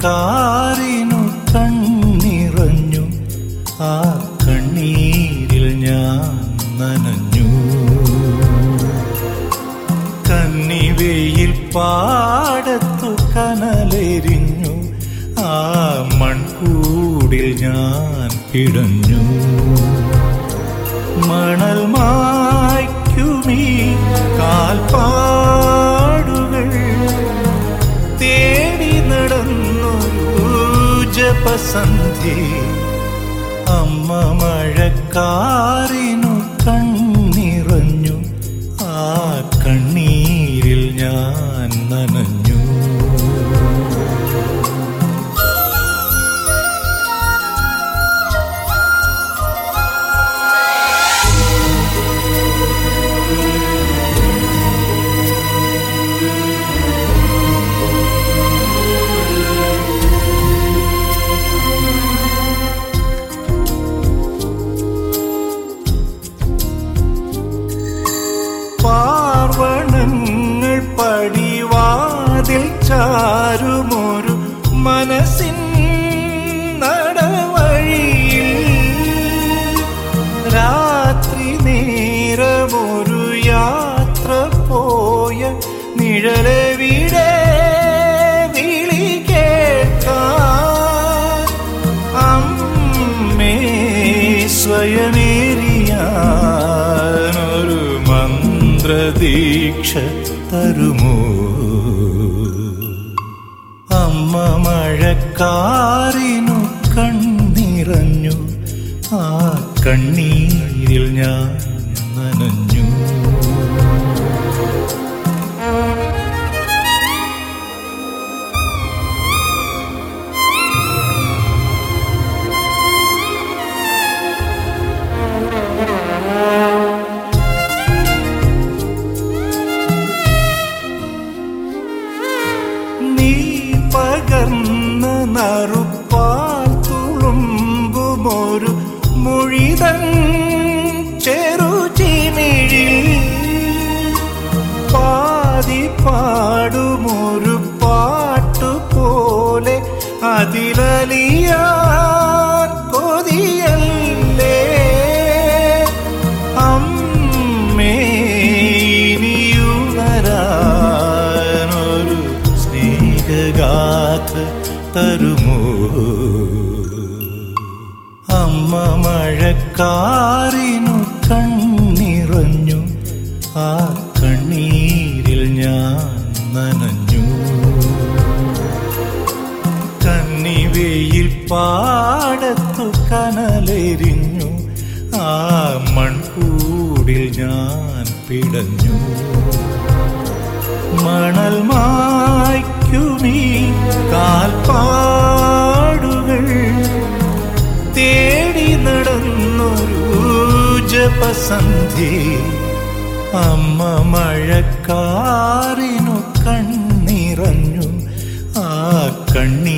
മഴക്കാറിനു കണ്ണിറഞ്ഞു ആ കണ്ണീരിൽ ഞാൻ നനഞ്ഞു കന്നിവെയിൽ പാടത്തു കനലെരിഞ്ഞു ആ മൺകൂടിൽ ഞാൻ പിടഞ്ഞു മണൽ മായ്ക്കുമീ കാൽപ്പാടുകൾ തേടി നടന്നൊരു ജപസന്ധി അമ്മ മഴക്കാറിനു കണ്ണിറഞ്ഞു ആ കണ്ണീരിൽ ഞാൻ നനഞ്ഞു പാർവണങ്ങൾ പടിവാതിൽ ചാരുമൊരു മനസ്സിൻ നടവഴിയിൽ രാത്രി നേരമൊരു യാത്ര പോയ നിഴലവിടെ വിളി കേൾക്കാൻ അമ്മേ സ്വയമേറിയാനൊരു മന്ത്രദീക്ഷ തരുമോ അമ്മ മഴക്കാറിനു കണ്ണിറഞ്ഞു ആ കണ്ണീരിൽ ഞാൻ നനഞ്ഞു നീ പകർന്ന നറുപ്പാൽ തുളുമ്പുമൊരു മൊഴിതൻ ചെറുചിമിഴി പാതി പാടുമൊരു പാട്ടു പോലെ അതിലലിയാൻ കൊതിയല്ലേ അമ്മേ ഇനിയുണരാനൊരു സ്നേഹഗാഥ തരുമോ അമ്മ മഴക്കാറിനു കണ്ണിറഞ്ഞു ആ കണ്ണീരിൽ ഞാൻ നനഞ്ഞു കന്നിവെയിൽ പാടത്തു കനലെരിഞ്ഞു ആ മൺകൂടിൽ ഞാൻ പിടഞ്ഞു മണൽ മായ്ക്കുമീ കാൽപ്പാടുകൾ തേടി നടന്നൊരു ജപസന്ധി അമ്മ മഴക്കാറിനു കണ്ണിറഞ്ഞു ആ കണ്ണീ